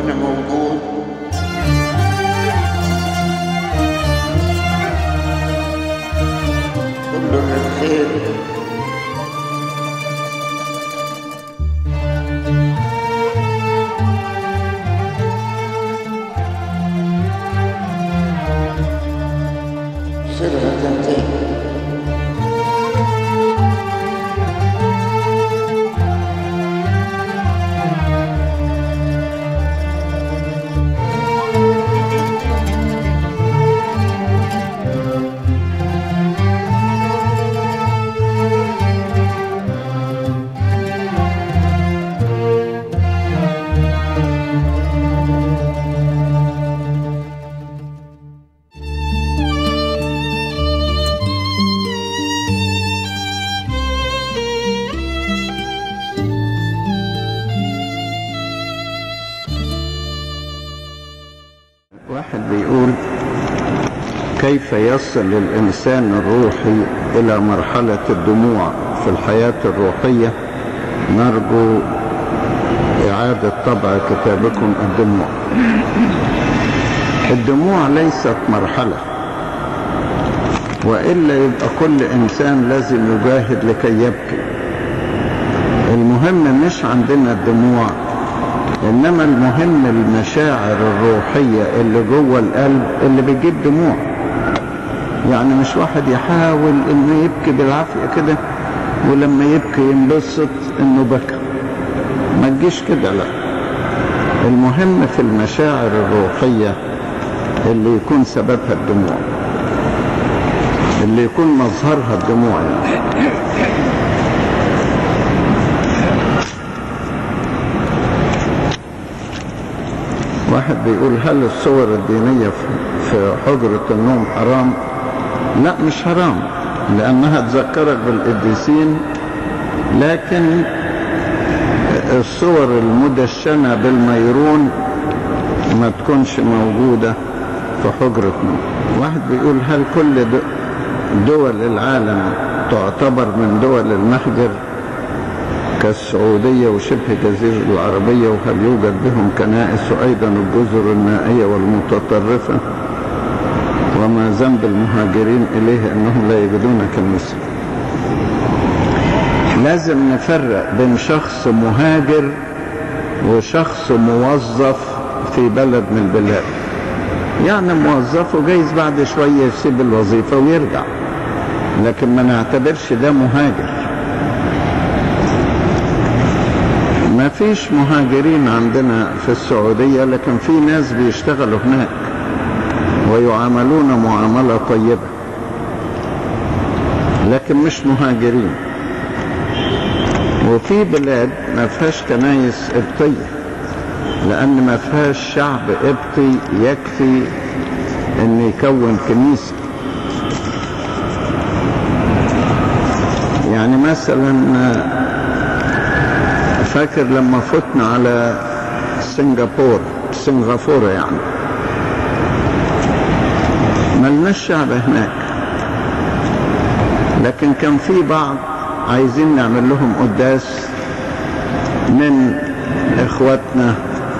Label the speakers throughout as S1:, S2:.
S1: ربنا موجود كله للخير سرها تنتهي
S2: واحد بيقول كيف يصل الإنسان الروحي إلى مرحلة الدموع في الحياة الروحية نرجو إعادة طبع كتابكم الدموع الدموع ليست مرحلة وإلا يبقى كل إنسان لازم يجاهد لكي يبكي المهم مش عندنا الدموع انما المهم المشاعر الروحية اللي جوه القلب اللي بتجيب دموع يعني مش واحد يحاول انه يبكي بالعافية كده ولما يبكي ينبسط انه بكى ما تجيش كده لا المهم في المشاعر الروحية اللي يكون سببها الدموع اللي يكون مظهرها الدموع يعني واحد بيقول هل الصور الدينية في- في حجرة النوم حرام لا مش حرام لأنها تذكرك بالقديسين لكن الصور المدشنة بالميرون ما تكونش موجودة في حجرة نوم واحد بيقول هل كل د- دول العالم تعتبر من دول المهجر كالسعودية وشبه جزيرة العربية وهل يوجد بهم كنائس وأيضا الجزر النائية والمتطرفة وما ذنب المهاجرين إليه أنهم لا يجدون كنيسة لازم نفرق بين شخص مهاجر وشخص موظف في بلد من البلاد يعني موظف وجايز بعد شوية يسيب الوظيفة ويرجع لكن ما نعتبرش ده مهاجر ما فيش مهاجرين عندنا في السعودية لكن في ناس بيشتغلوا هناك ويعاملون معاملة طيبة لكن مش مهاجرين وفي بلاد ما فيهاش كنايس قبطية لأن ما فيهاش شعب قبطي يكفي أن يكون كنيسة يعني مثلا فاكر لما فتنا على سنغافورة سنغافورة يعني ملناش شعب هناك لكن كان في بعض عايزين نعمل لهم قداس من اخواتنا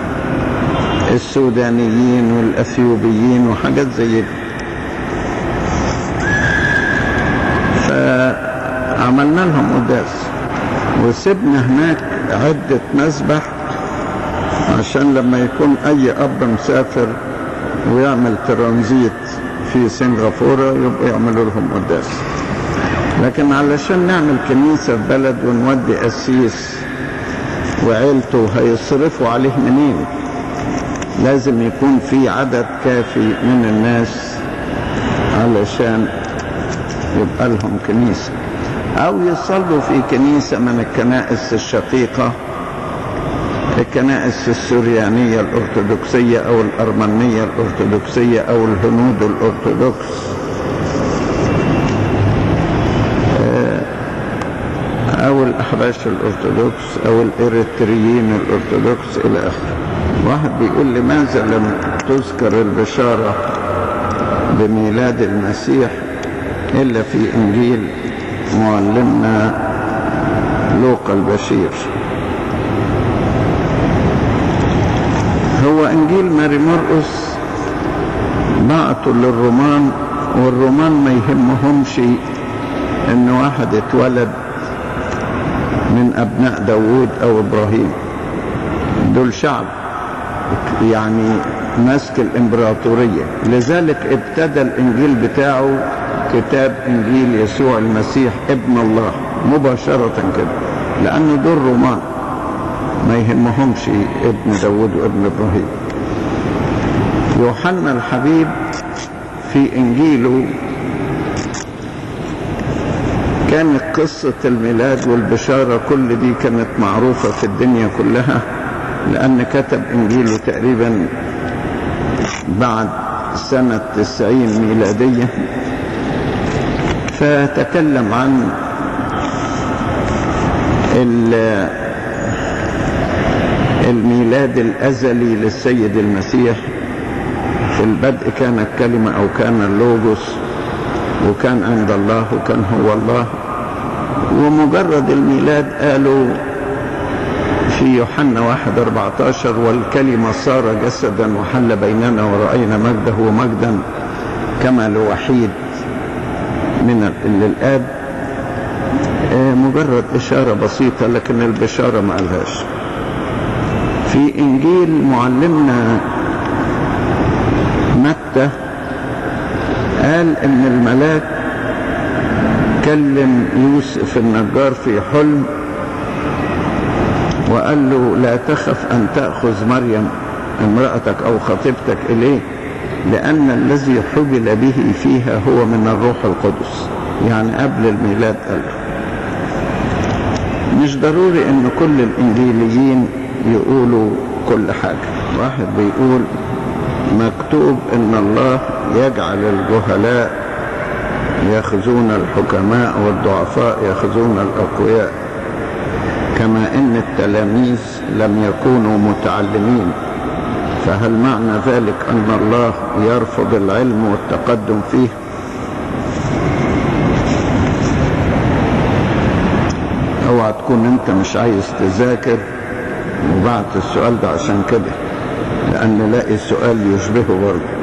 S2: السودانيين والاثيوبيين وحاجات زي كده فعملنا لهم قداس وسبنا هناك عدة مسبح عشان لما يكون أي أب مسافر ويعمل ترانزيت في سنغافورة يبقى يعملوا لهم قداس لكن علشان نعمل كنيسة في بلد ونودي قسيس وعيلته هيصرفوا عليه منين لازم يكون في عدد كافي من الناس علشان يبقى لهم كنيسة أو يصلوا في كنيسة من الكنائس الشقيقة الكنائس السريانية الأرثوذكسية أو الأرمنية الأرثوذكسية أو الهنود الأرثوذكس أو الأحباش الأرثوذكس أو الإريتريين الأرثوذكس إلى آخره واحد بيقول لماذا لم تذكر البشارة بميلاد المسيح إلا في إنجيل معلمنا لوقا البشير هو ماري مرقس بعتوا للرومان والرومان ما يهمهمش ان واحد اتولد من ابناء داوود او ابراهيم دول شعب يعني ماسك الامبراطورية لذلك ابتدى الانجيل بتاعه كتاب انجيل يسوع المسيح ابن الله مباشرة كده لانه دول رومان ما يهمهمش ابن داود وابن ابراهيم يوحنا الحبيب في انجيله كانت قصة الميلاد والبشارة كل دي كانت معروفة في الدنيا كلها لأن كتب إنجيله تقريبا بعد سنة تسعين ميلادية فتكلم عن الميلاد الأزلي للسيد المسيح في البدء كان الكلمة أو كان اللوجوس وكان عند الله وكان هو الله ومجرد الميلاد قالوا في يوحنا واحد أربعتاشر والكلمة صار جسدا وحل بيننا ورأينا مجده ومجدا كما لوحيد من للآب مجرد إشارة بسيطة لكن البشارة ما قالهاش في إنجيل معلمنا متى قال إن الملاك كلم يوسف النجار في حلم وقال له لا تخف أن تأخذ مريم امرأتك أو خطيبتك إليه لأن الذي حبل به فيها هو من الروح القدس يعني قبل الميلاد قال مش ضروري ان كل الانجيليين يقولوا كل حاجة واحد بيقول مكتوب ان الله يجعل الجهلاء ياخذون الحكماء والضعفاء ياخذون الاقوياء كما ان التلاميذ لم يكونوا متعلمين فهل معنى ذلك ان الله يرفض العلم والتقدم فيه اوعى تكون انت مش عايز تذاكر وبعت السؤال ده عشان كده لان لاقي السؤال يشبهه برضه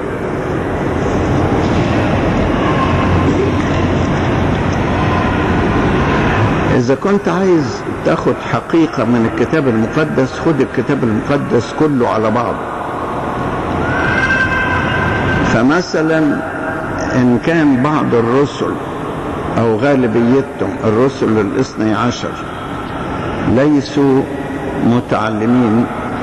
S2: إذا كنت عايز تاخد حقيقة من الكتاب المقدس خد الكتاب المقدس كله على بعضه فمثلا إن كان بعض الرسل أو غالبيتهم الرسل الاثني عشر ليسوا متعلمين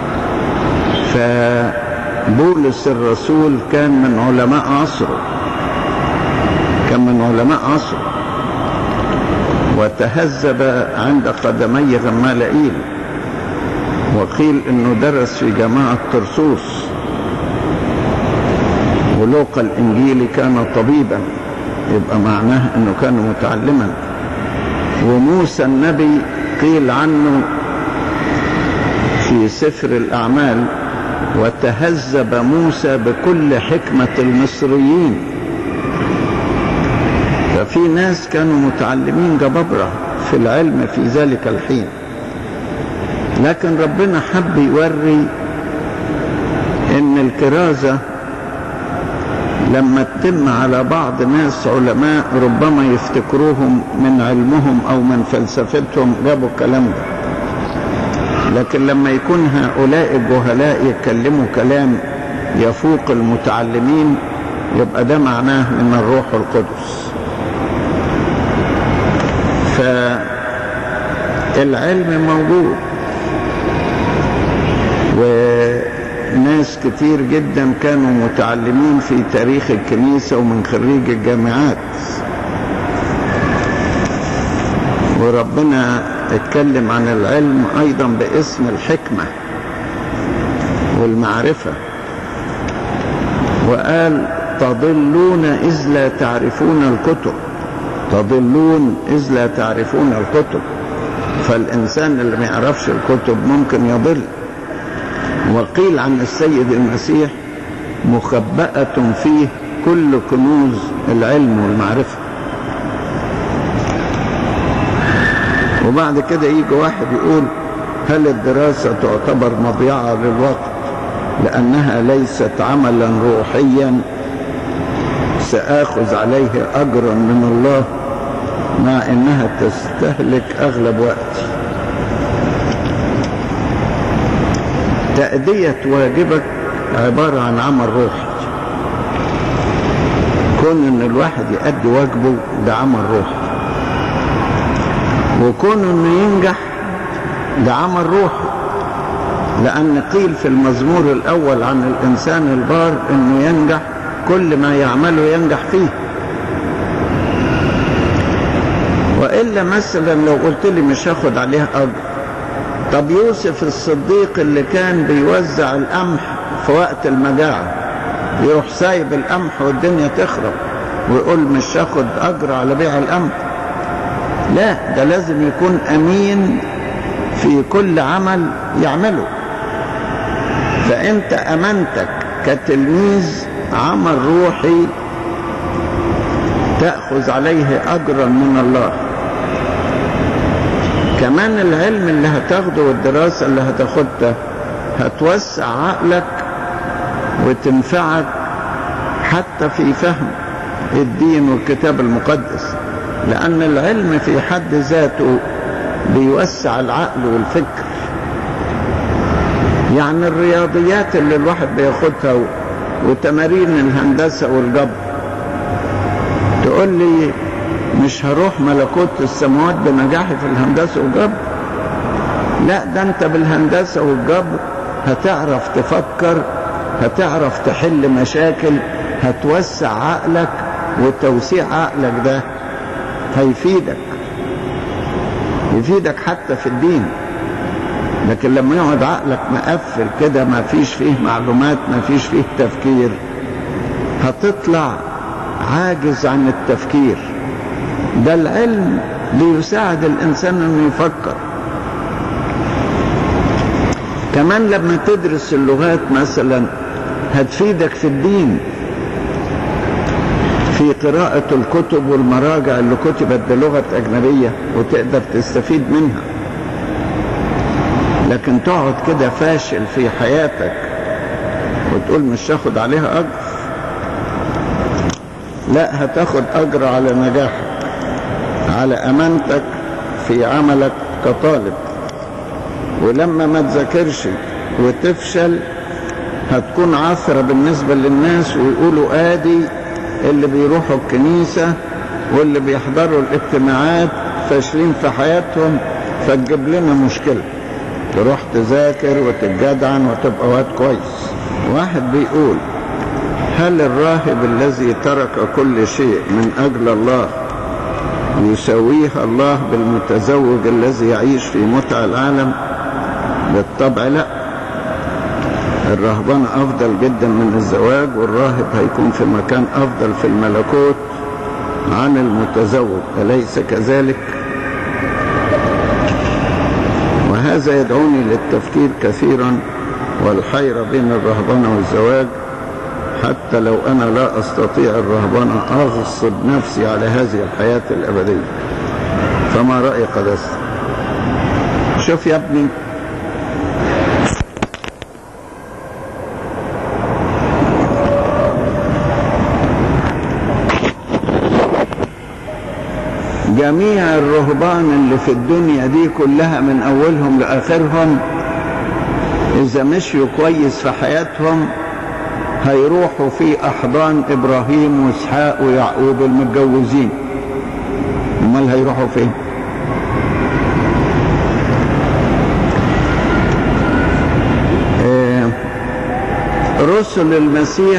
S2: فبولس الرسول كان من علماء عصره كان من علماء عصره وتهذب عند قدمي غمالائيل وقيل انه درس في جماعة ترسوس ولوقا الانجيلي كان طبيبا يبقى معناه انه كان متعلما وموسى النبي قيل عنه في سفر الاعمال وتهذب موسى بكل حكمة المصريين ففي ناس كانوا متعلمين جبابرة في العلم في ذلك الحين لكن ربنا حب يوري ان الكرازة لما تتم على بعض ناس علماء ربما يفتكروهم من علمهم او من فلسفتهم جابوا الكلام ده لكن لما يكون هؤلاء الجهلاء يتكلموا كلام يفوق المتعلمين يبقى ده معناه من الروح القدس فالعلم موجود وناس كتير جدا كانوا متعلمين في تاريخ الكنيسة ومن خريج الجامعات وربنا اتكلم عن العلم ايضا باسم الحكمة والمعرفة وقال تضلون اذ لا تعرفون الكتب تضلون إذ لا تعرفون الكتب فالإنسان اللي ما يعرفش الكتب ممكن يضل وقيل عن السيد المسيح مخبأة فيه كل كنوز العلم والمعرفة وبعد كده يجي واحد يقول هل الدراسة تعتبر مضيعة للوقت لأنها ليست عملا روحيا سآخذ عليه أجرا من الله مع إنها تستهلك أغلب وقتي تأدية واجبك عبارة عن عمل روحي كون إن الواحد يأدي واجبه ده عمل روحي وكون إنه ينجح ده عمل روحي لأن قيل في المزمور الأول عن الإنسان البار إنه ينجح كل ما يعمله ينجح فيه وإلا مثلا لو قلت لي مش هاخد عليها أجر طب يوسف الصديق اللي كان بيوزع القمح في وقت المجاعة يروح سايب القمح والدنيا تخرب ويقول مش هاخد أجر على بيع القمح لا ده لازم يكون أمين في كل عمل يعمله فأنت أمانتك كتلميذ عمل روحي تأخذ عليه أجرا من الله كمان العلم اللي هتاخده والدراسة اللي هتاخدها هتوسع عقلك وتنفعك حتى في فهم الدين والكتاب المقدس لأن العلم في حد ذاته بيوسع العقل والفكر يعني الرياضيات اللي الواحد بياخدها وتمارين الهندسة والجبر تقول لي مش هروح ملكوت السماوات بنجاحي في الهندسة والجبر لا ده انت بالهندسة والجبر هتعرف تفكر هتعرف تحل مشاكل هتوسع عقلك وتوسيع عقلك ده هيفيدك يفيدك حتى في الدين لكن لما يقعد عقلك مقفل كده ما فيش فيه معلومات ما فيش فيه تفكير هتطلع عاجز عن التفكير ده العلم بيساعد الإنسان أنه يفكر كمان لما تدرس اللغات مثلا هتفيدك في الدين في قراءة الكتب والمراجع اللي كتبت بلغة أجنبية وتقدر تستفيد منها لكن تقعد كده فاشل في حياتك وتقول مش هاخد عليها أجر لا هتاخد أجر على نجاحك على أمانتك في عملك كطالب ولما ما تذاكرش وتفشل هتكون عثرة بالنسبة للناس ويقولوا آدي اللي بيروحوا الكنيسة واللي بيحضروا الاجتماعات فاشلين في حياتهم فتجيب لنا مشكلة تروح تذاكر وتتجدعن وتبقى واد كويس واحد بيقول هل الراهب الذي ترك كل شيء من أجل الله يساويها الله بالمتزوج الذي يعيش في متع العالم بالطبع لا الرهبنة أفضل جدا من الزواج والراهب هيكون في مكان أفضل في الملكوت عن المتزوج أليس كذلك وهذا يدعوني للتفكير كثيرا والحيرة بين الرهبنة والزواج حتى لو أنا لا أستطيع الرهبنة أغصب نفسي على هذه الحياة الأبدية فما رأي قداسة شوف يا ابني جميع الرهبان اللي في الدنيا دي كلها من أولهم لآخرهم إذا مشيوا كويس في حياتهم هيروحوا في أحضان إبراهيم وإسحاق ويعقوب المتجوزين أمال هيروحوا فين؟ آه رسل المسيح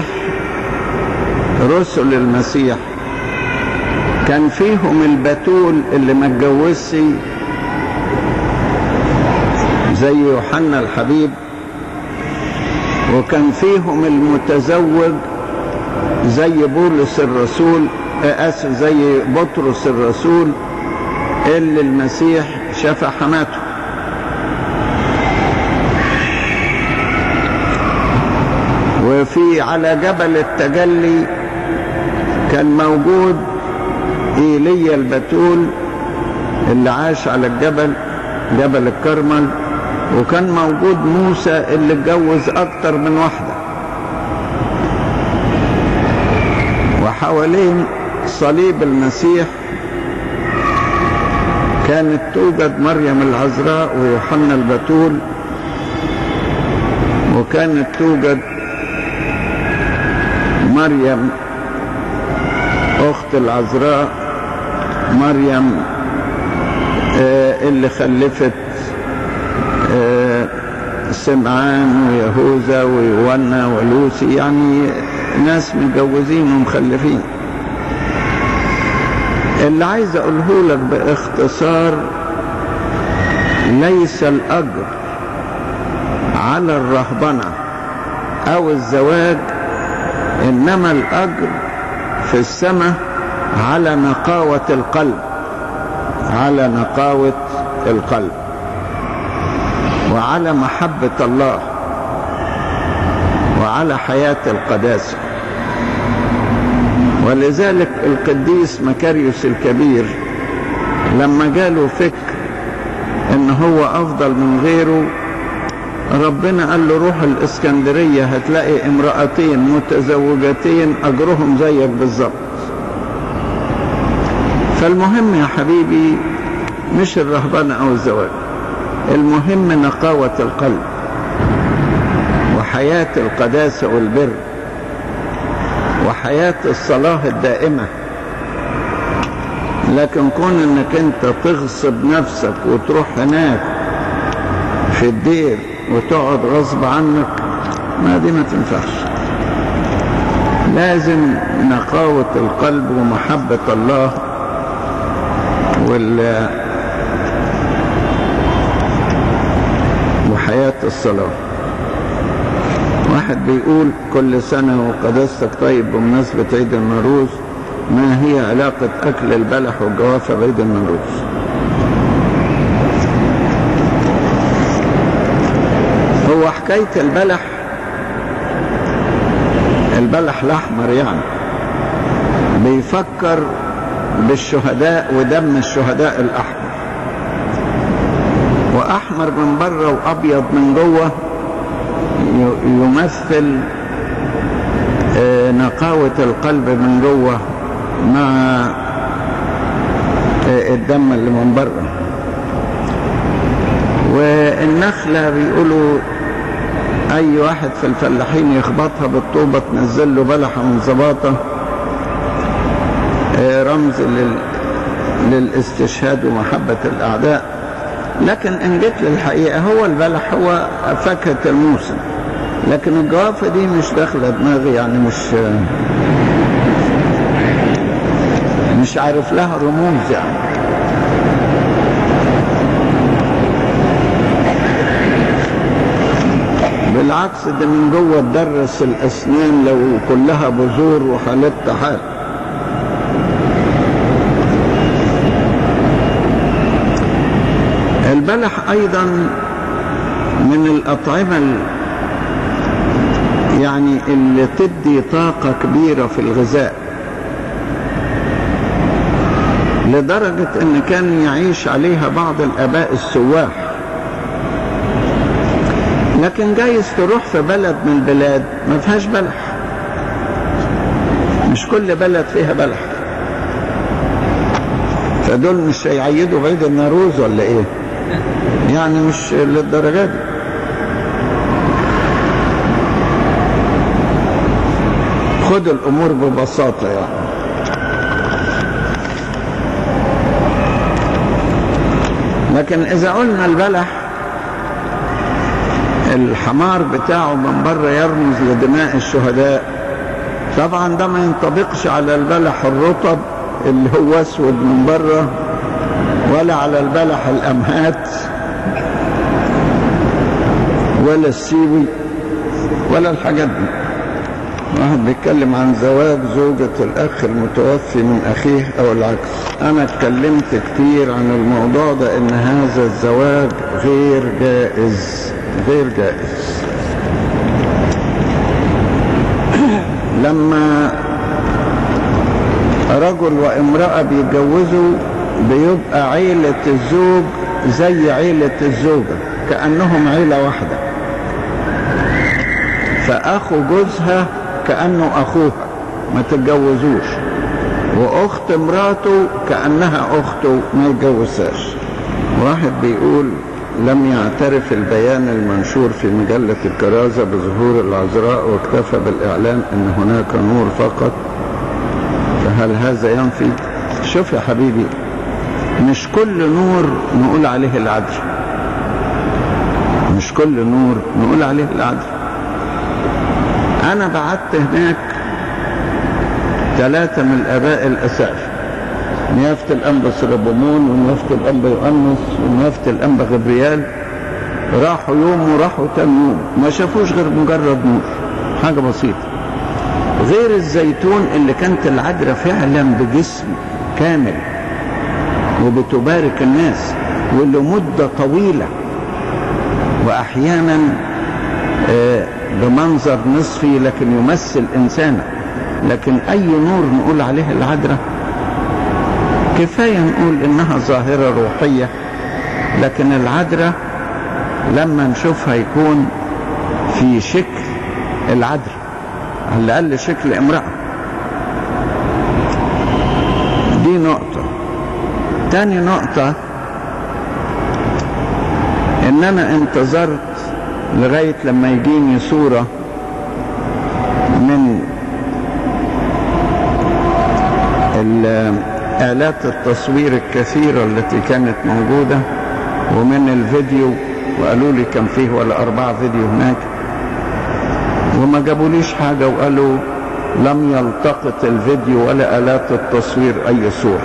S2: رسل المسيح كان فيهم البتول اللي ما اتجوزش زي يوحنا الحبيب وكان فيهم المتزوج زي بولس الرسول اسف زي بطرس الرسول اللي المسيح شفى حماته وفي على جبل التجلي كان موجود ايليا البتول اللي عاش على الجبل جبل الكرمل وكان موجود موسى اللي اتجوز أكتر من واحدة وحوالين صليب المسيح كانت توجد مريم العذراء ويوحنا البتول وكانت توجد مريم أخت العذراء مريم آه اللي خلفت آه سمعان ويهوذا ويونا ولوسي يعني ناس متجوزين ومخلفين اللي عايز اقوله لك باختصار ليس الاجر على الرهبنه او الزواج انما الاجر في السماء على نقاوه القلب على نقاوه القلب وعلى محبه الله وعلى حياه القداسه ولذلك القديس مكاريوس الكبير لما جاله فكر ان هو افضل من غيره ربنا قال له روح الاسكندرية هتلاقي امرأتين متزوجتين اجرهم زيك بالظبط فالمهم يا حبيبي مش الرهبنة او الزواج المهم نقاوة القلب وحياة القداسة والبر وحياة الصلاة الدائمة لكن كون انك انت تغصب نفسك وتروح هناك في الدير وتقعد غصب عنك ما دي ما تنفعش لازم نقاوة القلب ومحبة الله وال وحياة الصلاة واحد بيقول كل سنة وقداستك طيب بمناسبة عيد النوروز ما هي علاقة أكل البلح والجوافة بعيد النوروز هو حكاية البلح البلح الأحمر يعني بيفكر بالشهداء ودم الشهداء الأحمر وأحمر من بره وأبيض من جوه يمثل نقاوة القلب من جوه مع الدم اللي من بره والنخلة بيقولوا أي واحد في الفلاحين يخبطها بالطوبة تنزل له بلحة من زباطة رمز لل... للاستشهاد ومحبة الأعداء لكن إن جيت للحقيقة هو البلح هو فاكهة الموسم لكن الجوافة دي مش داخلة دماغي يعني مش مش عارف لها رموز يعني بالعكس ده من جوه تدرس الاسنان لو كلها بذور وحالات حال البلح ايضا من الاطعمه يعني اللي تدي طاقه كبيره في الغذاء لدرجه ان كان يعيش عليها بعض الاباء السواح لكن جايز تروح في بلد من البلاد ما فيهاش بلح مش كل بلد فيها بلح فدول مش هيعيدوا بعيد الناروز ولا ايه يعني مش للدرجه دي خد الامور ببساطه يعني لكن اذا قلنا البلح الحمار بتاعه من بره يرمز لدماء الشهداء طبعا ده ما ينطبقش على البلح الرطب اللي هو اسود من بره ولا على البلح الامهات ولا السيوي ولا الحاجات دي واحد بيتكلم عن زواج زوجة الأخ المتوفي من أخيه أو العكس أنا اتكلمت كتير عن الموضوع ده إن هذا الزواج غير جائز غير جائز لما رجل وامرأة بيتجوزوا بيبقى عيلة الزوج زي عيلة الزوجة كأنهم عيلة واحدة فأخو جوزها كأنه أخوها ما تتجوزوش وأخت مراته كأنها أخته ما يتجوزهاش واحد بيقول لم يعترف البيان المنشور في مجلة الكرازة بظهور العذراء واكتفى بالإعلان أن هناك نور فقط فهل هذا ينفي؟ شوف يا حبيبي مش كل نور نقول عليه العدل مش كل نور نقول عليه العدل أنا بعت هناك ثلاثة من الآباء الأساف نيافة الأنبا سربمون ونيافة الأنبا يؤنس ونيافة الأنبا غبريال راحوا يوم وراحوا تاني يوم ما شافوش غير مجرد نور حاجة بسيطة غير الزيتون اللي كانت العذراء فعلا بجسم كامل وبتبارك الناس ولمدة طويلة وأحيانا بمنظر نصفي لكن يمثل إنسانا لكن أي نور نقول عليه العذراء كفاية نقول إنها ظاهرة روحية لكن العذراء لما نشوفها يكون في شكل العذراء على الأقل شكل امرأة دي نقطة تاني نقطة إن أنا انتظرت لغاية لما يجيني صورة من آلات التصوير الكثيرة التي كانت موجودة ومن الفيديو وقالوا لي كان فيه ولا أربعة فيديو هناك وما جابوليش حاجة وقالوا لم يلتقط الفيديو ولا آلات التصوير أي صورة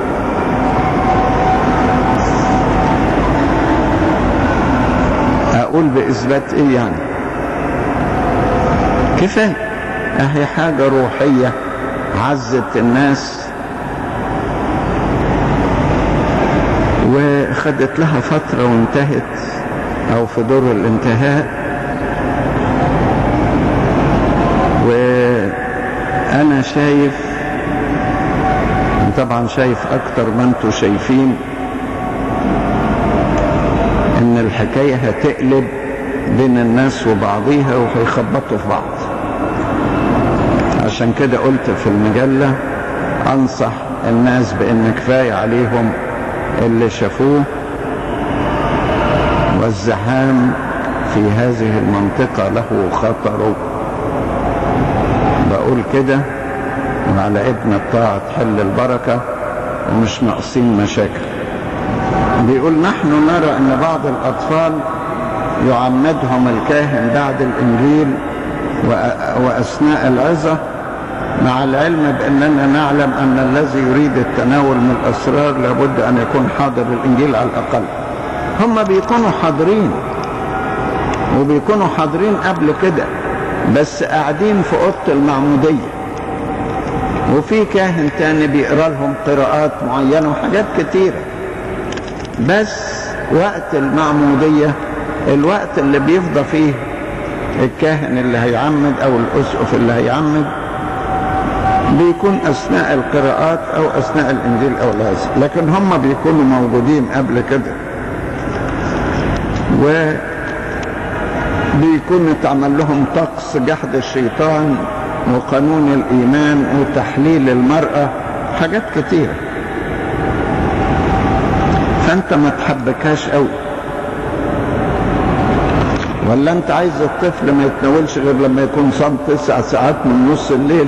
S2: أقول بإثبات إيه يعني كفاية أهي حاجة روحية عزت الناس وخدت لها فترة وانتهت أو في دور الانتهاء وأنا شايف طبعا شايف أكتر ما انتوا شايفين إن الحكاية هتقلب بين الناس وبعضيها وهيخبطوا في بعض عشان كده قلت في المجلة أنصح الناس بأن كفاية عليهم اللي شافوه والزحام في هذه المنطقة له خطر بقول كده وعلى ابن الطاعة تحل البركة ومش ناقصين مشاكل بيقول نحن نرى ان بعض الاطفال يعمدهم الكاهن بعد الانجيل واثناء العظه مع العلم باننا نعلم ان الذي يريد التناول من الاسرار لابد ان يكون حاضر الانجيل على الاقل هم بيكونوا حاضرين وبيكونوا حاضرين قبل كده بس قاعدين في اوضه المعموديه وفي كاهن تاني بيقرا لهم قراءات معينه وحاجات كتيره بس وقت المعموديه الوقت اللي بيفضى فيه الكاهن اللي هيعمد او الاسقف اللي هيعمد بيكون اثناء القراءات او اثناء الانجيل او العظه لكن هم بيكونوا موجودين قبل كده و بيكون اتعمل لهم طقس جحد الشيطان وقانون الايمان وتحليل المراه حاجات كتيره فانت ما تحبكهاش قوي ولا انت عايز الطفل ما يتناولش غير لما يكون صام تسع ساعات من نص الليل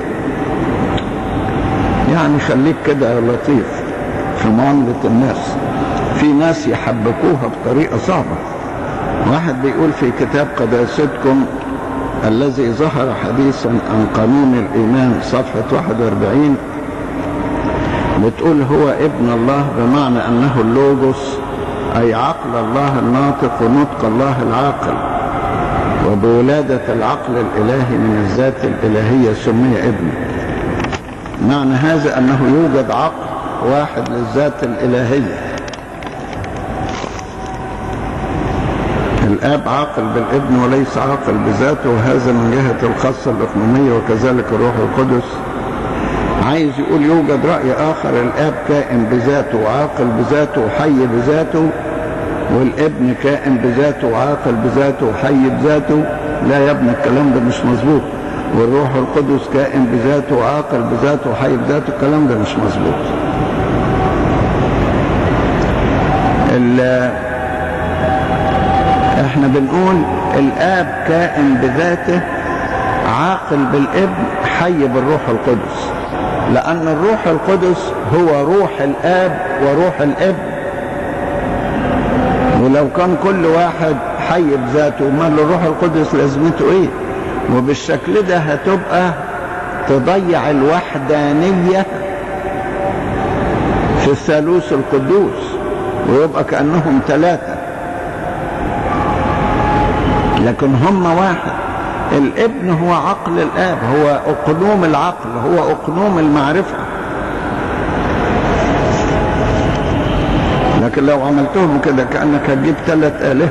S2: يعني خليك كده لطيف في معاملة الناس في ناس يحبكوها بطريقة صعبة واحد بيقول في كتاب قداستكم الذي ظهر حديثا عن قانون الإيمان صفحة 41 بتقول هو ابن الله بمعنى أنه اللوجوس أي عقل الله الناطق ونطق الله العاقل وبولادة العقل الإلهي من الذات الإلهية سمي ابنه معنى هذا أنه يوجد عقل واحد للذات الإلهية الآب عاقل بالابن وليس عاقل بذاته وهذا من جهة الخاصة الإقنومية وكذلك الروح القدس عايز يقول يوجد رأي آخر الآب كائن بذاته وعاقل بذاته وحي بذاته والابن كائن بذاته وعاقل بذاته وحي بذاته لا يا ابن الكلام ده مش مظبوط والروح القدس كائن بذاته وعاقل بذاته وحي بذاته الكلام ده مش مظبوط احنا بنقول الاب كائن بذاته عاقل بالابن حي بالروح القدس لان الروح القدس هو روح الاب وروح الابن ولو كان كل واحد حي بذاته امال الروح القدس لازمته ايه وبالشكل ده هتبقى تضيع الوحدانيه في الثالوث القدوس ويبقى كانهم ثلاثه لكن هم واحد الابن هو عقل الاب هو اقنوم العقل هو اقنوم المعرفه لكن لو عملتهم كده كانك هتجيب ثلاث الهه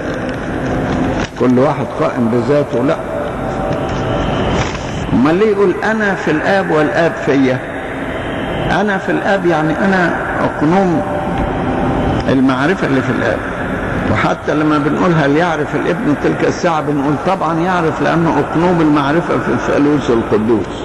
S2: كل واحد قائم بذاته لا امال ليه يقول انا في الاب والاب فيا انا في الاب يعني انا اقنوم المعرفه اللي في الاب وحتى لما بنقول هل يعرف الابن تلك الساعة بنقول طبعا يعرف لأنه أقنوم المعرفة في الثالوث القدوس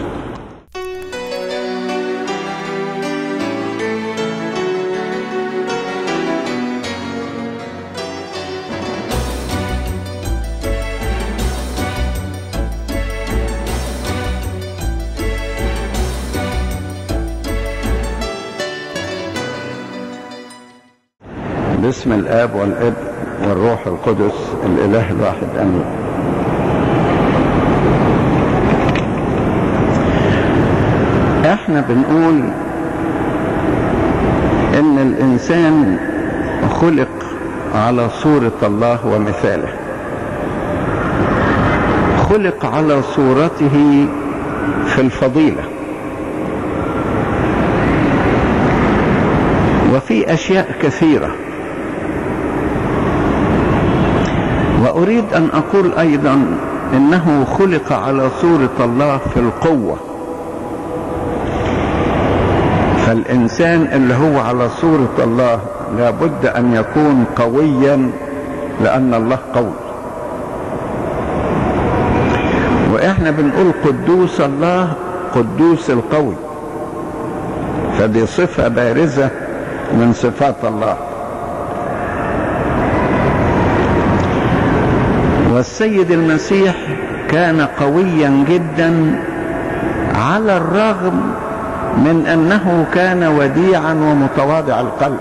S2: باسم الاب والابن والروح القدس الاله الواحد امين احنا بنقول ان الانسان خلق على صورة الله ومثاله خلق على صورته في الفضيلة وفي اشياء كثيره وأريد أن أقول أيضا إنه خلق على صورة الله في القوة فالإنسان اللي هو على صورة الله لابد أن يكون قويا لأن الله قوي وإحنا بنقول قدوس الله قدوس القوي فدي صفة بارزة من صفات الله والسيد المسيح كان قويا جدا على الرغم من انه كان وديعا ومتواضع القلب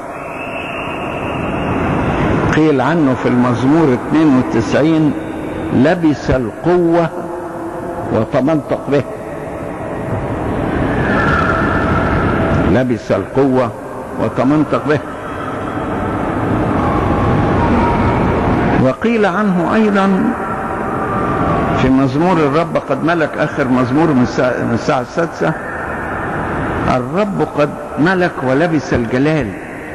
S2: قيل عنه في المزمور 92 لبس القوة وتمنطق به لبس القوة وتمنطق به وقيل عنه ايضا في مزمور الرب قد ملك اخر مزمور من الساعة, من الساعة السادسة الرب قد ملك ولبس الجلال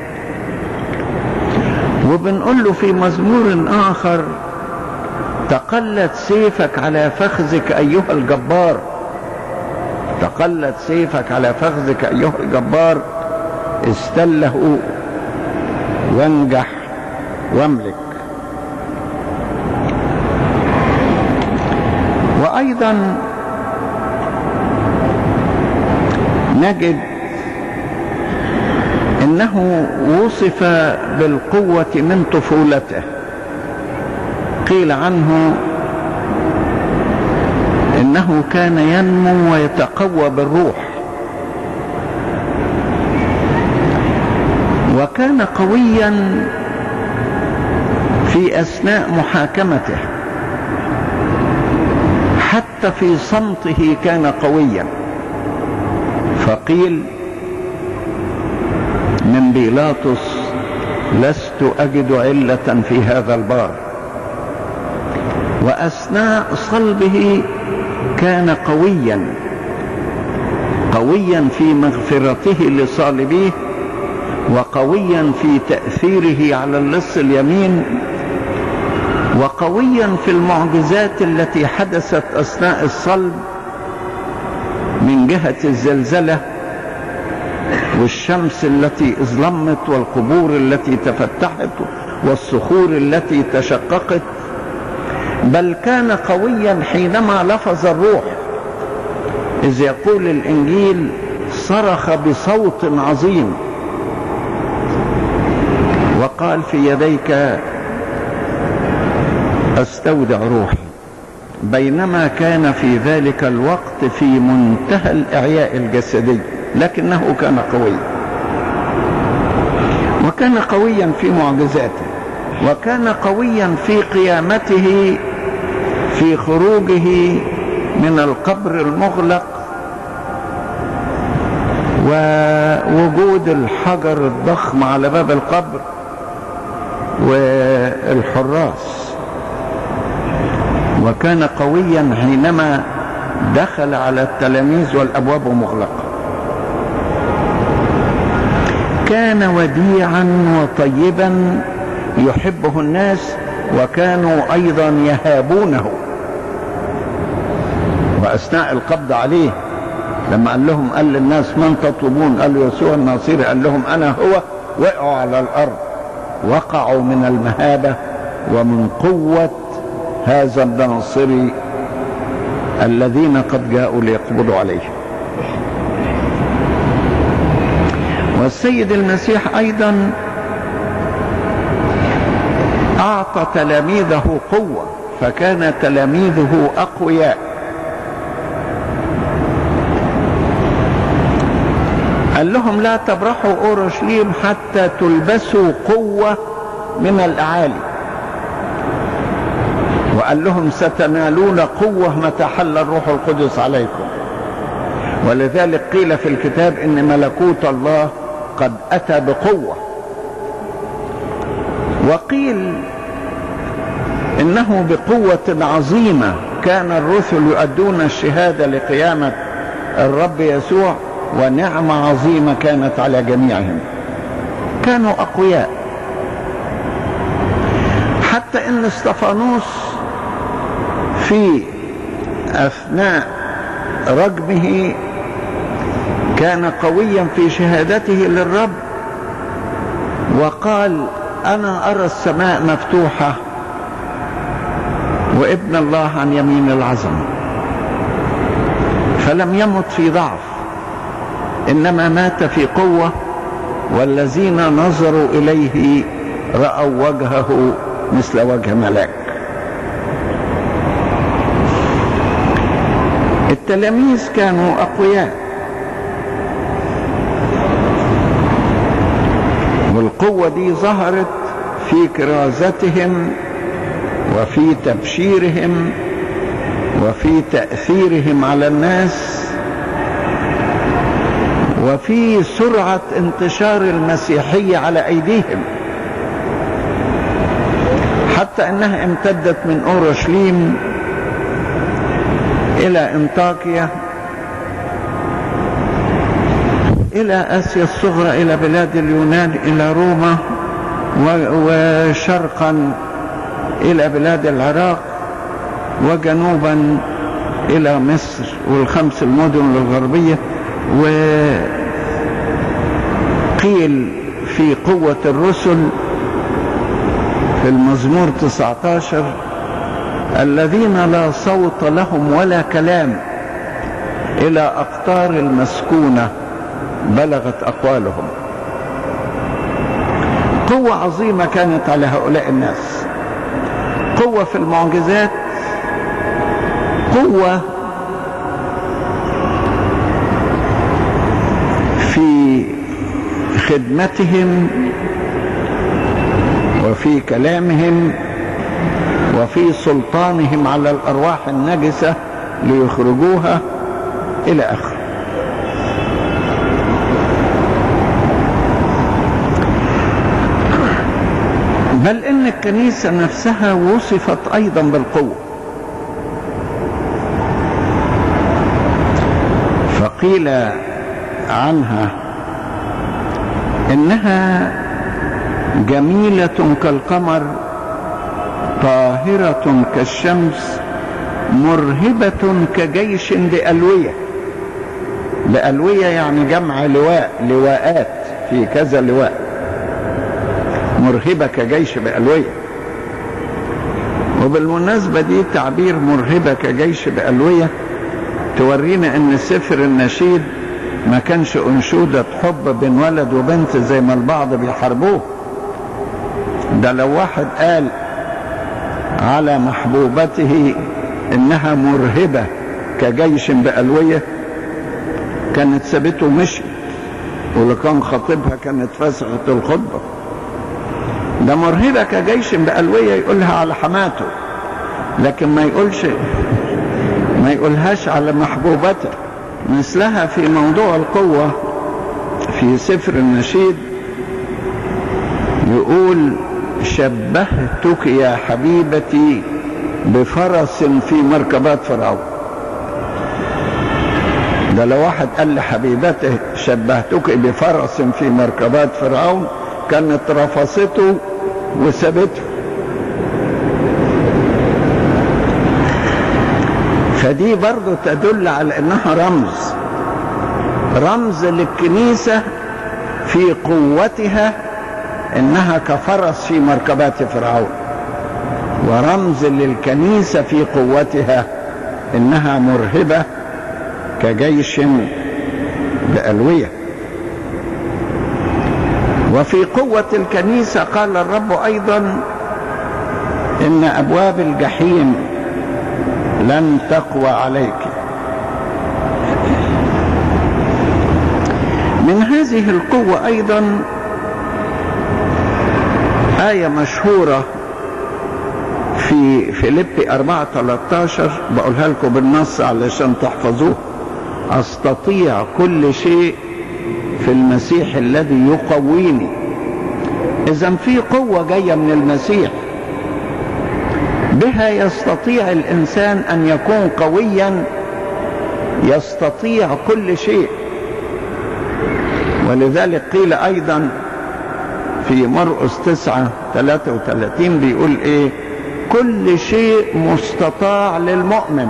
S2: وبنقول له في مزمور اخر تقلت سيفك على فخذك ايها الجبار تقلت سيفك على فخذك ايها الجبار استله وانجح واملك وايضا نجد انه وصف بالقوه من طفولته قيل عنه انه كان ينمو ويتقوى بالروح وكان قويا في اثناء محاكمته حتى في صمته كان قويا فقيل من بيلاطس لست اجد عله في هذا البار واثناء صلبه كان قويا قويا في مغفرته لصالبيه وقويا في تاثيره على اللص اليمين وقويا في المعجزات التي حدثت اثناء الصلب من جهه الزلزله والشمس التي اظلمت والقبور التي تفتحت والصخور التي تشققت بل كان قويا حينما لفظ الروح إذ يقول الإنجيل صرخ بصوت عظيم وقال في يديك استودع روحي بينما كان في ذلك الوقت في منتهى الاعياء الجسدي لكنه كان قويا وكان قويا في معجزاته وكان قويا في قيامته في خروجه من القبر المغلق ووجود الحجر الضخم على باب القبر والحراس وكان قويا حينما دخل على التلاميذ والابواب مغلقه كان وديعا وطيبا يحبه الناس وكانوا ايضا يهابونه واثناء القبض عليه لما قال لهم قال للناس من تطلبون قالوا يسوع الناصري قال لهم انا هو وقعوا على الارض وقعوا من المهابه ومن قوه هذا الناصري الذين قد جاءوا ليقبضوا عليه والسيد المسيح ايضا اعطى تلاميذه قوه فكان تلاميذه اقوياء قال لهم لا تبرحوا اورشليم حتى تلبسوا قوه من الاعالي وقال لهم ستنالون قوه متى حل الروح القدس عليكم ولذلك قيل في الكتاب ان ملكوت الله قد اتى بقوه وقيل انه بقوه عظيمه كان الرسل يؤدون الشهاده لقيامه الرب يسوع ونعمه عظيمه كانت على جميعهم كانوا اقوياء حتى ان استفانوس في اثناء رجمه كان قويا في شهادته للرب وقال انا ارى السماء مفتوحه وابن الله عن يمين العظمه فلم يمت في ضعف انما مات في قوه والذين نظروا اليه راوا وجهه مثل وجه ملاك التلاميذ كانوا اقوياء والقوه دي ظهرت في كرازتهم وفي تبشيرهم وفي تاثيرهم على الناس وفي سرعه انتشار المسيحيه على ايديهم حتى انها امتدت من اورشليم الى انطاكيا الى اسيا الصغرى الى بلاد اليونان الى روما وشرقا الى بلاد العراق وجنوبا الى مصر والخمس المدن الغربيه وقيل في قوه الرسل في المزمور 19 الذين لا صوت لهم ولا كلام الى اقطار المسكونه بلغت اقوالهم قوه عظيمه كانت على هؤلاء الناس قوه في المعجزات قوه في خدمتهم وفي كلامهم وفي سلطانهم على الارواح النجسه ليخرجوها الى اخره بل ان الكنيسه نفسها وصفت ايضا بالقوه فقيل عنها انها جميله كالقمر طاهره كالشمس مرهبه كجيش لالويه لالويه يعني جمع لواء لواءات في كذا لواء مرهبة كجيش بألوية وبالمناسبة دي تعبير مرهبة كجيش بألوية تورينا ان سفر النشيد ما كانش انشودة حب بين ولد وبنت زي ما البعض بيحاربوه ده لو واحد قال على محبوبته انها مرهبة كجيش بألوية كانت سابته ومشي ولو كان خطيبها كانت فسخت الخطبة ده مرهبة كجيش بألوية يقولها على حماته لكن ما يقولش ما يقولهاش على محبوبته مثلها في موضوع القوة في سفر النشيد يقول شبهتك يا حبيبتي بفرس في مركبات فرعون ده لو واحد قال لحبيبته شبهتك بفرس في مركبات فرعون كانت رفصته وسابته فدي برضو تدل على انها رمز رمز للكنيسة في قوتها انها كفرس في مركبات فرعون ورمز للكنيسة في قوتها انها مرهبة كجيش بألوية وفي قوة الكنيسة قال الرب أيضا إن أبواب الجحيم لن تقوى عليك من هذه القوة أيضا آية مشهورة في فيليبي 4 13 بقولها لكم بالنص علشان تحفظوه أستطيع كل شيء في المسيح الذي يقويني إذا في قوة جاية من المسيح بها يستطيع الإنسان أن يكون قويا يستطيع كل شيء ولذلك قيل أيضا في مرقس تسعة 33 بيقول إيه كل شيء مستطاع للمؤمن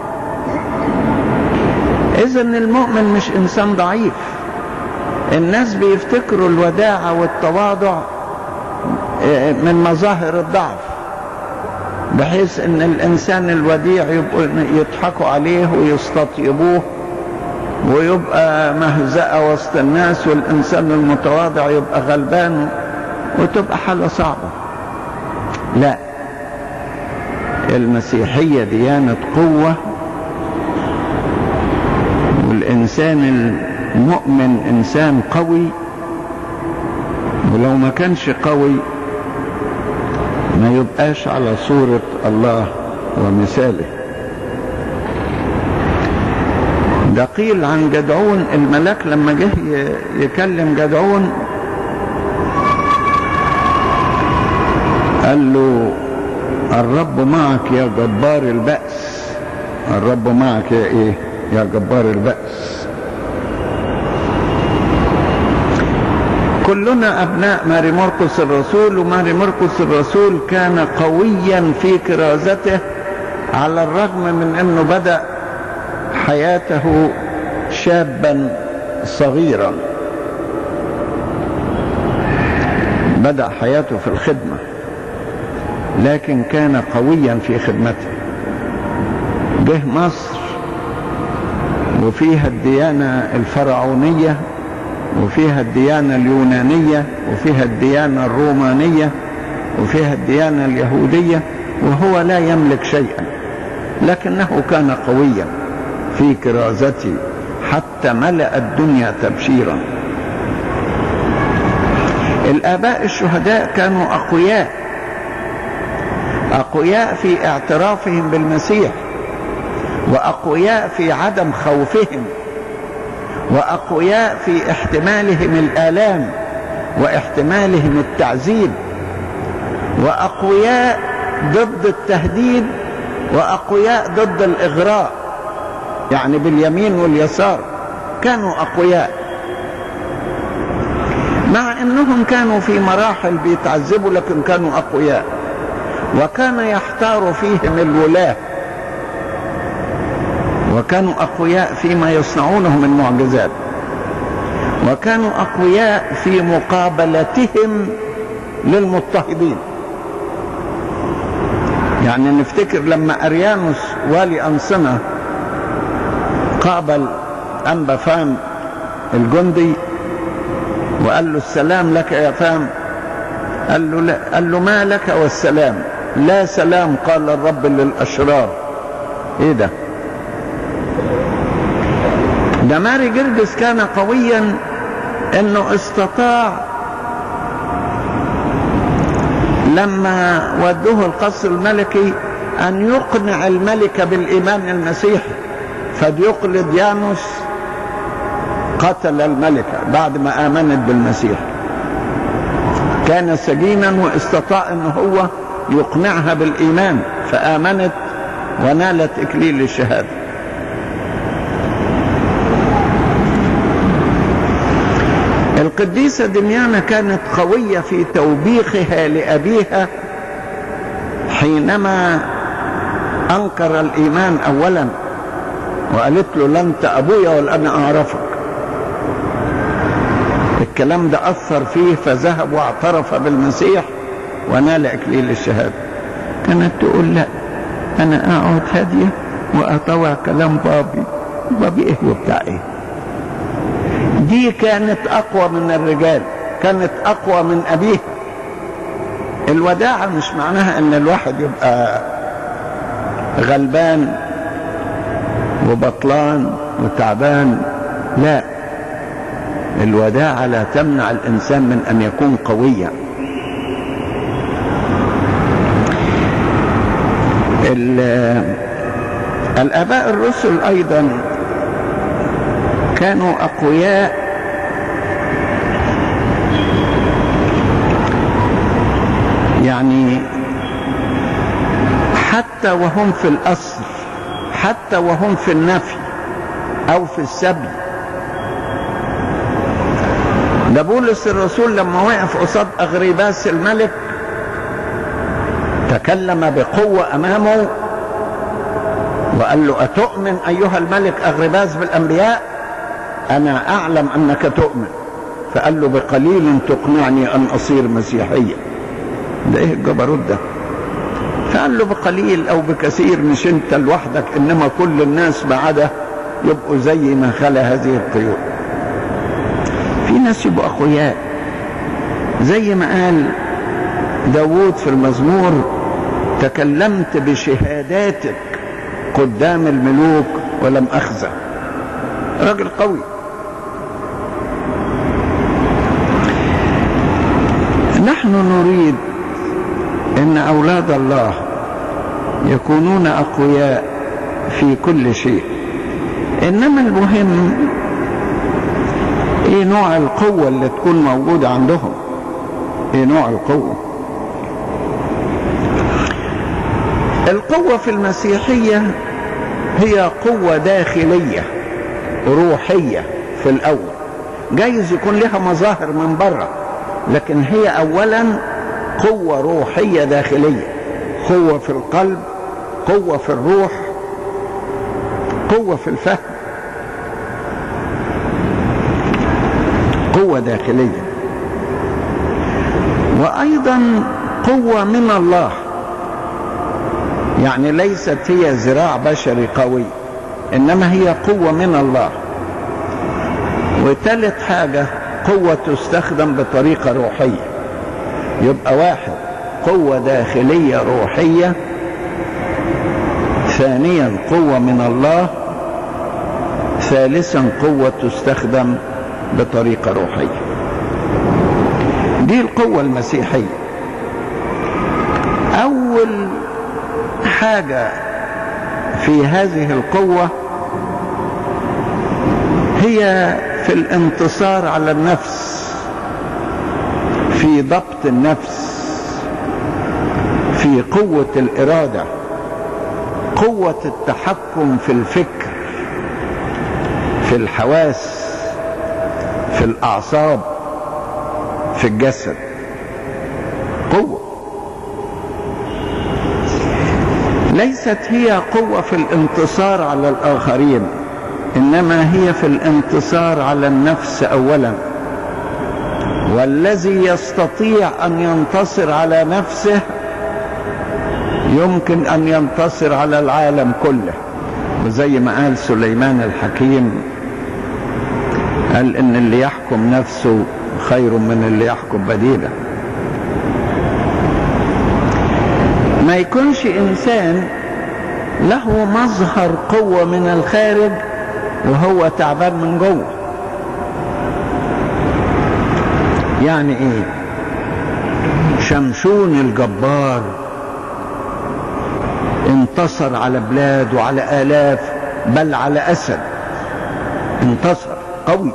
S2: إذا المؤمن مش إنسان ضعيف الناس بيفتكروا الوداعة والتواضع من مظاهر الضعف بحيث ان الانسان الوديع يبقوا يضحكوا عليه ويستطيبوه ويبقى مهزأة وسط الناس والانسان المتواضع يبقى غلبان وتبقى حالة صعبة لا المسيحية ديانة قوة والإنسان المؤمن إنسان قوي ولو ما كانش قوي ما يبقاش على صورة الله ومثاله ده قيل عن جدعون الملاك لما جه يكلم جدعون قال له الرب معك يا جبار البأس الرب معك يا ايه يا جبار البأس كلنا ابناء ماري مرقس الرسول وماري مرقس الرسول كان قويا في كرازته على الرغم من انه بدأ حياته شابا صغيرا بدأ حياته في الخدمة لكن كان قويا في خدمته جه مصر وفيها الديانة الفرعونية وفيها الديانة اليونانية وفيها الديانة الرومانية وفيها الديانة اليهودية وهو لا يملك شيئا لكنه كان قويا في كرازته حتى ملأ الدنيا تبشيرا الآباء الشهداء كانوا أقوياء أقوياء في اعترافهم بالمسيح وأقوياء في عدم خوفهم وأقوياء في احتمالهم الآلام واحتمالهم التعذيب وأقوياء ضد التهديد وأقوياء ضد الإغراء يعني باليمين واليسار كانوا أقوياء مع أنهم كانوا في مراحل بيتعذبوا لكن كانوا أقوياء وكان يحتار فيهم الولاة وكانوا أقوياء فيما يصنعونه من معجزات وكانوا أقوياء في مقابلتهم للمضطهدين يعني نفتكر لما أريانوس والي أنصنة قابل أنبا فام الجندي وقال له السلام لك يا فام قال له لا قال له ما لك والسلام لا سلام قال الرب للأشرار ايه ده ده ماري جرجس كان قويا انه استطاع لما ودوه القصر الملكي ان يقنع الملك بالايمان المسيحي فديوقلديانوس قتل الملكة بعد ما آمنت بالمسيح كان سجينا واستطاع ان هو يقنعها بالإيمان فآمنت ونالت إكليل الشهادة القديسة دميانة كانت قوية في توبيخها لأبيها حينما أنكر الإيمان أولا وقالت له لا أنت أبويا ولا أنا أعرفك الكلام ده أثر فيه فذهب واعترف بالمسيح ونال إكليل الشهادة كانت تقول لا أنا أقعد هادية وأطوع كلام بابي بابي إيه وبتاع إيه دي كانت أقوى من الرجال كانت أقوى من أبيها الوداعة مش معناها أن الواحد يبقى غلبان وبطلان وتعبان لا الوداعة لا تمنع الإنسان من أن يكون قويا الآباء الرسل أيضا كانوا أقوياء يعني حتى وهم في الأسر حتى وهم في النفي أو في السبي ده بولس الرسول لما وقف قصاد أغريباس الملك تكلم بقوة أمامه وقال له أتؤمن أيها الملك أغرباس بالأنبياء أنا أعلم أنك تؤمن فقال له بقليل تقنعني أن أصير مسيحيا ده إيه الجبروت ده فقال له بقليل أو بكثير مش أنت لوحدك إنما كل الناس بعده يبقوا زي ما خلا هذه الطيور في ناس يبقوا أقوياء زي ما قال داوود في المزمور تكلمت بشهاداتك قدام الملوك ولم أخزى راجل قوي نحن نريد ان اولاد الله يكونون اقوياء في كل شيء انما المهم ايه نوع القوة اللي تكون موجودة عندهم ايه نوع القوة القوة في المسيحية هي قوة داخلية روحية في الأول جايز يكون لها مظاهر من بره لكن هي أولا قوة روحية داخلية قوة في القلب قوة في الروح قوة في الفهم قوة داخلية وأيضا قوة من الله يعني ليست هي ذراع بشري قوي إنما هي قوة من الله وثالث حاجة قوة تستخدم بطريقة روحية يبقى واحد قوة داخلية روحية ثانيا قوة من الله ثالثا قوة تستخدم بطريقة روحية دي القوة المسيحية أول حاجة في هذه القوة هي في الانتصار على النفس في ضبط النفس في قوة الإرادة قوة التحكم في الفكر في الحواس في الأعصاب في الجسد قوة ليست هي قوة في الانتصار على الآخرين إنما هي في الانتصار على النفس أولا والذي يستطيع ان ينتصر على نفسه يمكن ان ينتصر على العالم كله وزي ما قال سليمان الحكيم قال ان اللي يحكم نفسه خير من اللي يحكم بديله ما يكونش انسان له مظهر قوه من الخارج وهو تعبان من جوه يعني ايه شمشون الجبار انتصر على بلاد وعلى آلاف بل على أسد انتصر قوي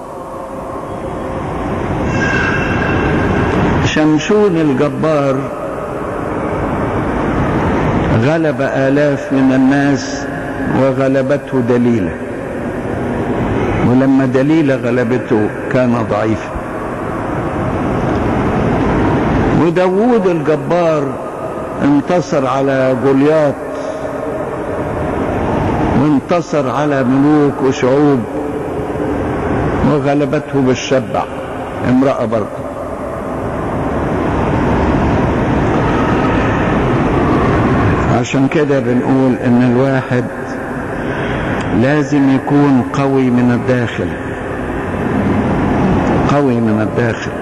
S2: شمشون الجبار غلب آلاف من الناس وغلبته دليلة ولما دليلة غلبته كان ضعيفا وداوود الجبار انتصر على جولياط وانتصر على ملوك وشعوب وغلبته بالشبع امرأة برضه عشان كده بنقول ان الواحد لازم يكون قوي من الداخل قوي من الداخل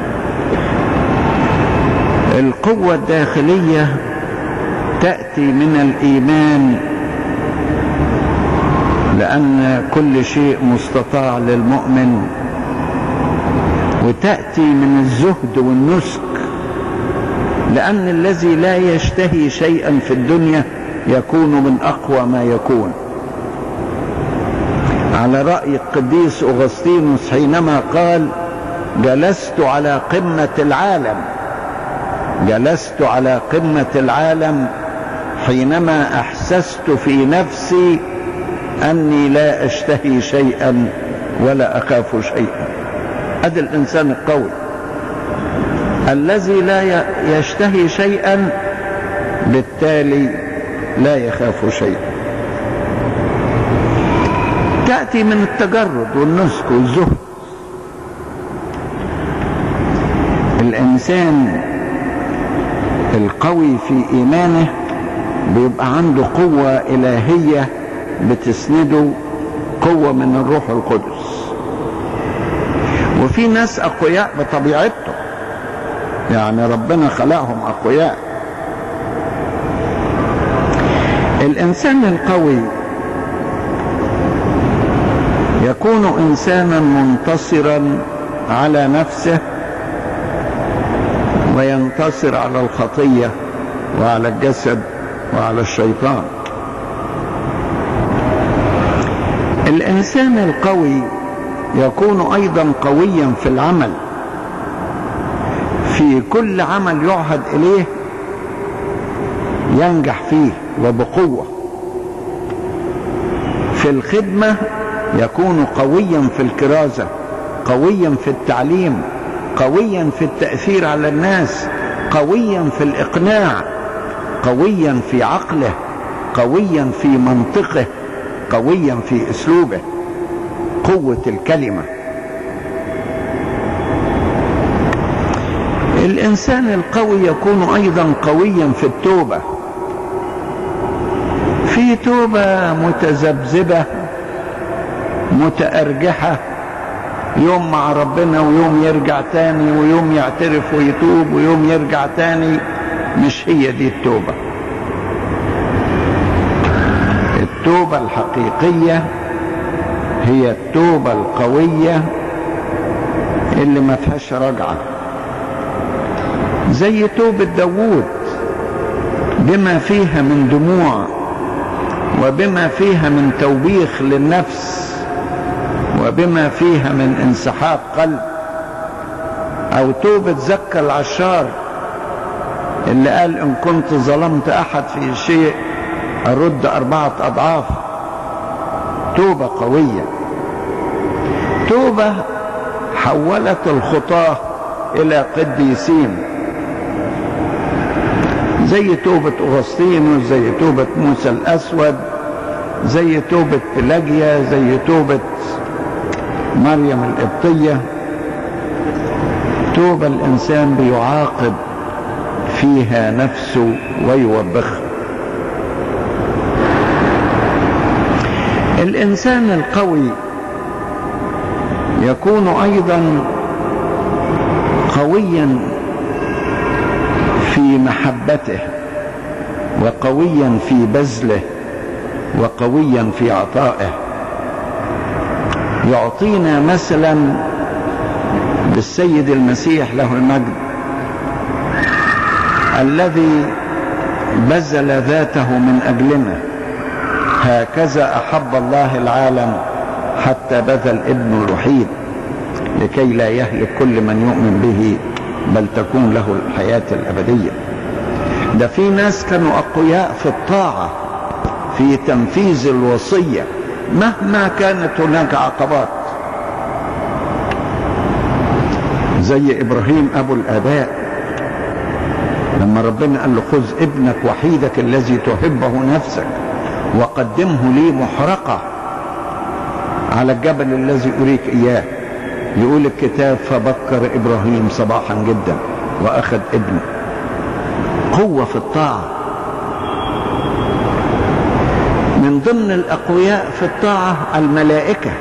S2: القوة الداخلية تأتي من الإيمان لأن كل شيء مستطاع للمؤمن وتأتي من الزهد والنسك لأن الذي لا يشتهي شيئا في الدنيا يكون من أقوى ما يكون على رأي القديس أغسطينوس حينما قال جلست على قمة العالم جلست على قمة العالم حينما أحسست في نفسي أني لا أشتهي شيئا ولا أخاف شيئا هذا الإنسان القوي الذي لا يشتهي شيئا بالتالي لا يخاف شيئا تأتي من التجرد والنسك والزهد الإنسان القوي في إيمانه بيبقى عنده قوة إلهية بتسنده قوة من الروح القدس وفي ناس أقوياء بطبيعتهم يعني ربنا خلقهم أقوياء الإنسان القوي يكون إنسانا منتصرا على نفسه وينتصر على الخطية وعلى الجسد وعلى الشيطان الإنسان القوي يكون أيضا قويا في العمل في كل عمل يعهد إليه ينجح فيه وبقوة في الخدمة يكون قويا في الكرازة قويا في التعليم قويا في التأثير على الناس قويا في الإقناع قويا في عقله قويا في منطقه قويا في أسلوبه قوة الكلمة الإنسان القوي يكون أيضا قويا في التوبة في توبة متذبذبة متأرجحة يوم مع ربنا ويوم يرجع تاني ويوم يعترف ويتوب ويوم يرجع تاني مش هي دي التوبة التوبة الحقيقية هي التوبة القوية اللي ما فيهاش رجعة زي توبة داوود بما فيها من دموع وبما فيها من توبيخ للنفس وبما فيها من انسحاب قلب او توبة زكى العشار اللي قال ان كنت ظلمت احد في شيء ارد اربعة اضعاف توبة قوية توبة حولت الخطاة الى قديسين زي توبة أغسطين زي توبة موسى الأسود زي توبة بلاجيا زي توبة مريم القبطية توبة الإنسان بيعاقب فيها نفسه ويوبخها الإنسان القوي يكون أيضا قويا في محبته وقويا في بذله وقويا في عطائه يعطينا مثلا بالسيد المسيح له المجد الذي بذل ذاته من اجلنا هكذا احب الله العالم حتى بذل ابنه الوحيد لكي لا يهلك كل من يؤمن به بل تكون له الحياه الابديه ده في ناس كانوا اقوياء في الطاعه في تنفيذ الوصيه مهما كانت هناك عقبات زي ابراهيم ابو الاباء لما ربنا قال له خذ ابنك وحيدك الذي تحبه نفسك وقدمه لي محرقه على الجبل الذي اريك اياه يقول الكتاب فبكر ابراهيم صباحا جدا واخذ ابنه قوه في الطاعه من ضمن الاقوياء في الطاعه الملائكه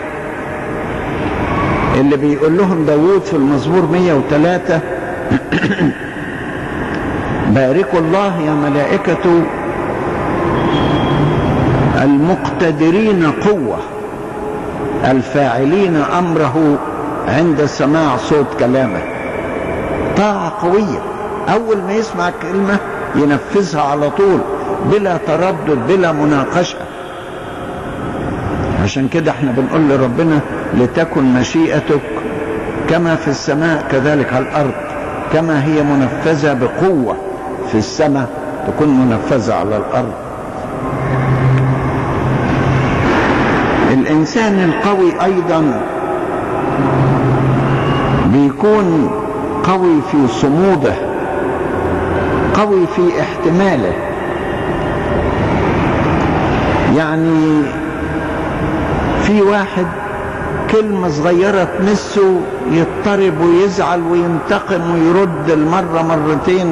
S2: اللي بيقول لهم داوود في المزمور 103 باركوا الله يا ملائكة المقتدرين قوة الفاعلين أمره عند سماع صوت كلامه طاعة قوية أول ما يسمع كلمة ينفذها على طول بلا تردد بلا مناقشة عشان كده احنا بنقول لربنا لتكن مشيئتك كما في السماء كذلك على الأرض كما هي منفذة بقوة في السماء تكون منفذة على الأرض الإنسان القوي أيضا بيكون قوي في صموده قوي في احتماله يعني في واحد كلمة صغيرة تمسه يضطرب ويزعل وينتقم ويرد المرة مرتين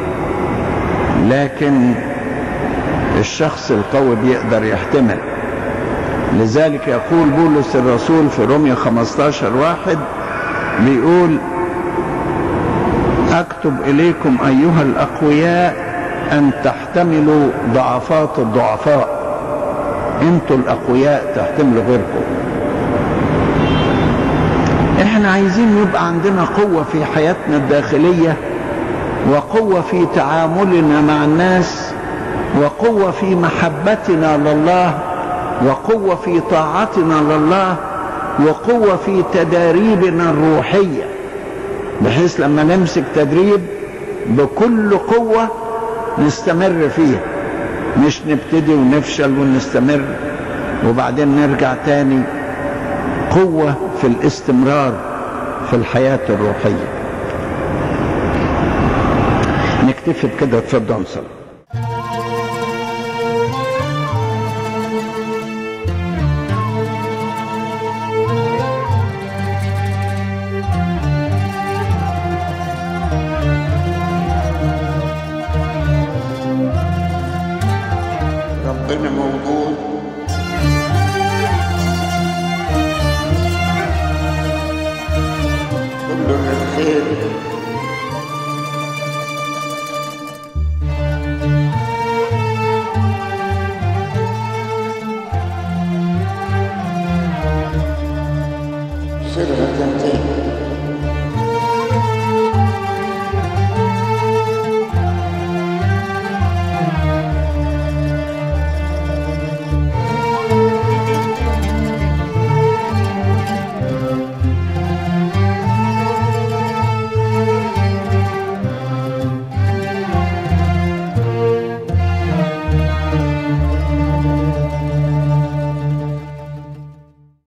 S2: لكن الشخص القوي بيقدر يحتمل لذلك يقول بولس الرسول في رومية 15 واحد بيقول اكتب اليكم ايها الاقوياء ان تحتملوا ضعفات الضعفاء انتوا الاقوياء تحتملوا غيركم احنا عايزين يبقى عندنا قوة في حياتنا الداخلية وقوة في تعاملنا مع الناس وقوة في محبتنا لله وقوة في طاعتنا لله وقوة في تداريبنا الروحية بحيث لما نمسك تدريب بكل قوة نستمر فيه مش نبتدي ونفشل ونستمر وبعدين نرجع تاني قوة في الاستمرار في الحياة الروحية نكتفي بكده اتفضل صلى
S1: ربنا موجود كل الخير